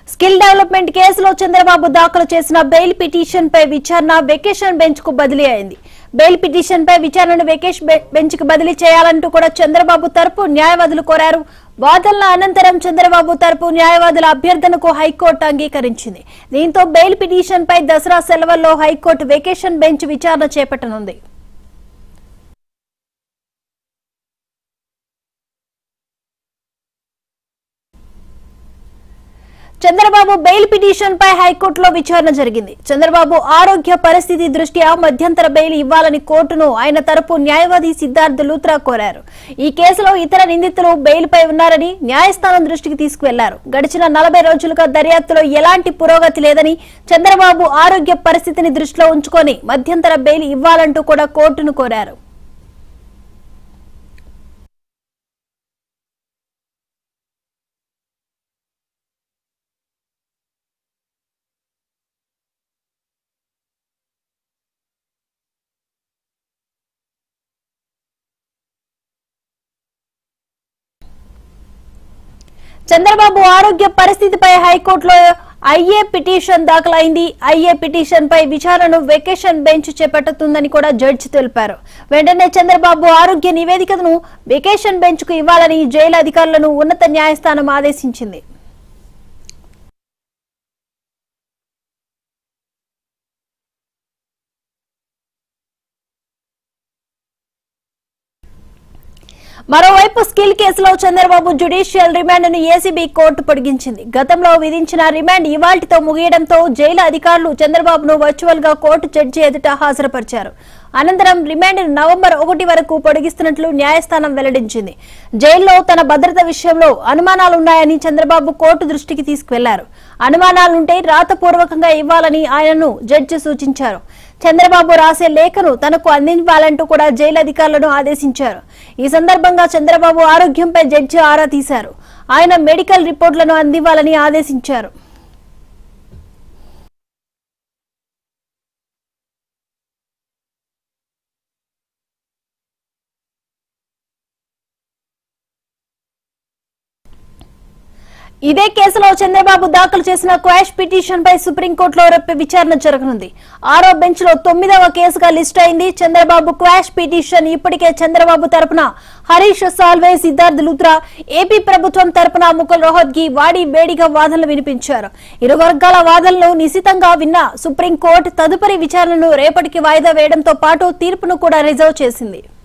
skill development కేసులో చంద్రబాబు దాఖలు చేసిన బెయిల్ పిటిషన్ పై విచారణ వెకేషన్ బెంచ్ కు బదిలీ అయింది బెయిల్ పిటిషన్ పై విచారణను వెకేష్ బెంచ్ కు బదిలీ చేయాలంటూ కూడా చంద్రబాబు తరపు న్యాయవాదులు కోరారు వాదనల అనంతరం చంద్రబాబు తరపు న్యాయవాదుల అభ్యర్థనకు హైకోర్టు అంగీకరించింది దీంతో బెయిల్ పిటిషన్ పై దసరా సెలవుల్లో హైకోర్టు వెకేషన్ బెంచ్ విచారణ చేపట్టనుంది చంద్రబాబు బెయిల్ పిటిషన్ పై హైకోర్టులో విచారణ జరిగింది చంద్రబాబు ఆరోగ్య పరిస్థితి దృష్ట్యా మధ్యంతర బెయిల్ ఇవ్వాలని కోర్టును ఆయన తరపు న్యాయవాది సిద్ధార్థ్ లూత్రా కోరారు ఈ కేసులో ఇతర నిందితులు బెయిల్ పై ఉన్నారని న్యాయస్థానం దృష్టికి తీసుకువెళ్లారు గడిచిన నలభై రోజులుగా దర్యాప్తులో ఎలాంటి పురోగతి లేదని చంద్రబాబు ఆరోగ్య పరిస్థితిని దృష్టిలో ఉంచుకొని మధ్యంతర బెయిల్ ఇవ్వాలంటూ కూడా కోర్టును కోరారు చంద్రబాబు ఆరోగ్య పరిస్థితిపై హైకోర్టులో ఐఏ పిటిషన్ దాఖలైంది ఐఏ పిటిషన్ పై విచారణను వెకేషన్ బెంచ్ చేపట్టుతుందని కూడా జడ్జి తెలిపారు వెంటనే చంద్రబాబు ఆరోగ్య నివేదికను వెకేషన్ బెంచ్ కు ఇవ్వాలని జైలు అధికారులను ఉన్నత న్యాయస్థానం ఆదేశించింది మరోవైపు స్కిల్ కేసులో చంద్రబాబు జ్యుడిషియల్ రిమాండ్ ను ఏసీబీ కోర్టు పొడిగించింది గతంలో విధించిన రిమాండ్ ఇవాల్టితో ముగియడంతో జైలు అధికారులు చంద్రబాబును వర్చువల్ గా కోర్టు జడ్జి ఎదుట హాజరుపరిచారు అనంతరం రిమాండ్ నవంబర్ ఒకటి వరకు పొడిగిస్తున్నట్లు న్యాయస్థానం వెల్లడించింది జైల్లో తన భద్రత విషయంలో అనుమానాలున్నాయని చంద్రబాబు కోర్టు దృష్టికి తీసుకువెళ్లారు అనుమానాలుంటే రాతపూర్వకంగా ఇవ్వాలని ఆయనను జడ్జి సూచించారు చంద్రబాబు రాసే లేఖను తనకు అందించాలంటూ కూడా జైలు అధికారులను ఆదేశించారు ఈ సందర్భంగా చంద్రబాబు ఆరోగ్యంపై జడ్జి ఆరా తీశారు ఆయన మెడికల్ రిపోర్టులను అందివ్వాలని ఆదేశించారు ఇదే కేసులో చంద్రబాబు దాఖలు చేసిన క్వాష్ పిటిషన్ పై సుప్రీంకోర్టులో రేపు విచారణ జరగనుంది ఆరో బెంచ్ లో తొమ్మిదవ కేసుగా లిస్ట్ అయింది చంద్రబాబు క్వాష్ పిటిషన్ ఇప్పటికే చంద్రబాబు తరపున హరీష్ సాల్వే సిద్ధార్థ్ లూత్రా ఏపీ ప్రభుత్వం తరపున ముకుల్ రోహత్గి వాడి వేడిగా వాదనలు వినిపించారు ఇరు వర్గాల వాదనలు నిశితంగా విన్న సుప్రీంకోర్టు తదుపరి విచారణను రేపటికి వాయిదా వేయడంతో పాటు తీర్పును కూడా రిజర్వ్ చేసింది